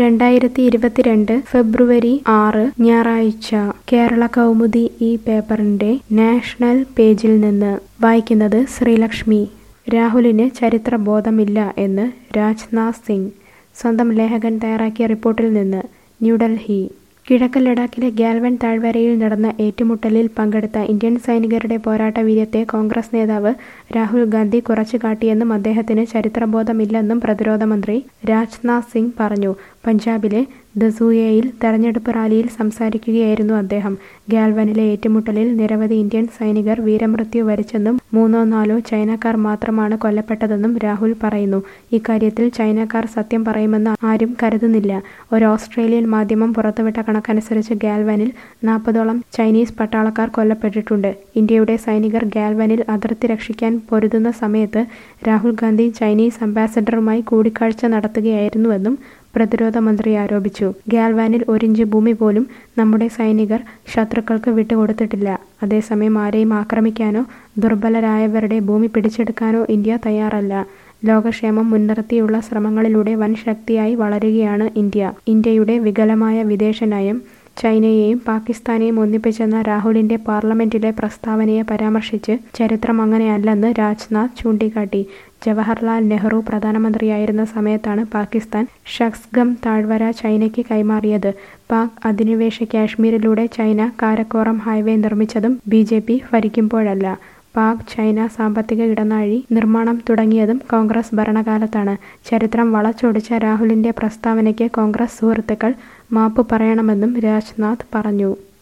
രണ്ടായിരത്തി ഇരുപത്തിരണ്ട് ഫെബ്രുവരി ആറ് ഞായറാഴ്ച കേരള കൗമുദി ഈ പേപ്പറിന്റെ നാഷണൽ പേജിൽ നിന്ന് വായിക്കുന്നത് ശ്രീലക്ഷ്മി രാഹുലിന് ചരിത്രബോധമില്ല എന്ന് രാജ്നാഥ് സിംഗ് സ്വന്തം ലേഖകൻ തയ്യാറാക്കിയ റിപ്പോർട്ടിൽ നിന്ന് ന്യൂഡൽഹി കിഴക്കൻ ലഡാക്കിലെ ഗാൽവൻ താഴ്വരയിൽ നടന്ന ഏറ്റുമുട്ടലിൽ പങ്കെടുത്ത ഇന്ത്യൻ സൈനികരുടെ പോരാട്ട വീര്യത്തെ കോൺഗ്രസ് നേതാവ് രാഹുൽ ഗാന്ധി കുറച്ചു കാട്ടിയെന്നും അദ്ദേഹത്തിന് ചരിത്രബോധമില്ലെന്നും പ്രതിരോധ മന്ത്രി രാജ്നാഥ് സിംഗ് പറഞ്ഞു പഞ്ചാബിലെ ദസൂയയിൽ തെരഞ്ഞെടുപ്പ് റാലിയിൽ സംസാരിക്കുകയായിരുന്നു അദ്ദേഹം ഗാൽവനിലെ ഏറ്റുമുട്ടലിൽ നിരവധി ഇന്ത്യൻ സൈനികർ വീരമൃത്യു വരിച്ചെന്നും മൂന്നോ നാലോ ചൈനക്കാർ മാത്രമാണ് കൊല്ലപ്പെട്ടതെന്നും രാഹുൽ പറയുന്നു ഇക്കാര്യത്തിൽ ചൈനക്കാർ സത്യം പറയുമെന്ന് ആരും കരുതുന്നില്ല ഒരു ഓസ്ട്രേലിയൻ മാധ്യമം പുറത്തുവിട്ട കണക്കനുസരിച്ച് ഗാൽവനിൽ നാൽപ്പതോളം ചൈനീസ് പട്ടാളക്കാർ കൊല്ലപ്പെട്ടിട്ടുണ്ട് ഇന്ത്യയുടെ സൈനികർ ഗാൽവനിൽ അതിർത്തി രക്ഷിക്കാൻ പൊരുതുന്ന സമയത്ത് രാഹുൽ ഗാന്ധി ചൈനീസ് അംബാസഡറുമായി കൂടിക്കാഴ്ച നടത്തുകയായിരുന്നുവെന്നും പ്രതിരോധ മന്ത്രി ആരോപിച്ചു ഗാൽവാനിൽ ഒരിഞ്ച് ഭൂമി പോലും നമ്മുടെ സൈനികർ ശത്രുക്കൾക്ക് വിട്ടുകൊടുത്തിട്ടില്ല അതേസമയം ആരെയും ആക്രമിക്കാനോ ദുർബലരായവരുടെ ഭൂമി പിടിച്ചെടുക്കാനോ ഇന്ത്യ തയ്യാറല്ല ലോകക്ഷേമം മുൻനിർത്തിയുള്ള ശ്രമങ്ങളിലൂടെ വൻ ശക്തിയായി വളരുകയാണ് ഇന്ത്യ ഇന്ത്യയുടെ വികലമായ വിദേശ നയം ചൈനയെയും പാകിസ്ഥാനെയും ഒന്നിപ്പിച്ചെന്ന രാഹുലിന്റെ പാർലമെന്റിലെ പ്രസ്താവനയെ പരാമർശിച്ച് ചരിത്രം അങ്ങനെയല്ലെന്ന് രാജ്നാഥ് ചൂണ്ടിക്കാട്ടി ജവഹർലാൽ നെഹ്റു പ്രധാനമന്ത്രിയായിരുന്ന സമയത്താണ് പാകിസ്ഥാൻ ഷക്സ്ഗം താഴ്വര ചൈനയ്ക്ക് കൈമാറിയത് പാക് അധിനിവേശ കാശ്മീരിലൂടെ ചൈന കാരക്കോറം ഹൈവേ നിർമ്മിച്ചതും ബി ജെ പി ഭരിക്കുമ്പോഴല്ല പാക് ചൈന സാമ്പത്തിക ഇടനാഴി നിർമ്മാണം തുടങ്ങിയതും കോൺഗ്രസ് ഭരണകാലത്താണ് ചരിത്രം വളച്ചൊടിച്ച രാഹുലിന്റെ പ്രസ്താവനയ്ക്ക് കോൺഗ്രസ് സുഹൃത്തുക്കൾ മാപ്പ് പറയണമെന്നും രാജ്നാഥ് പറഞ്ഞു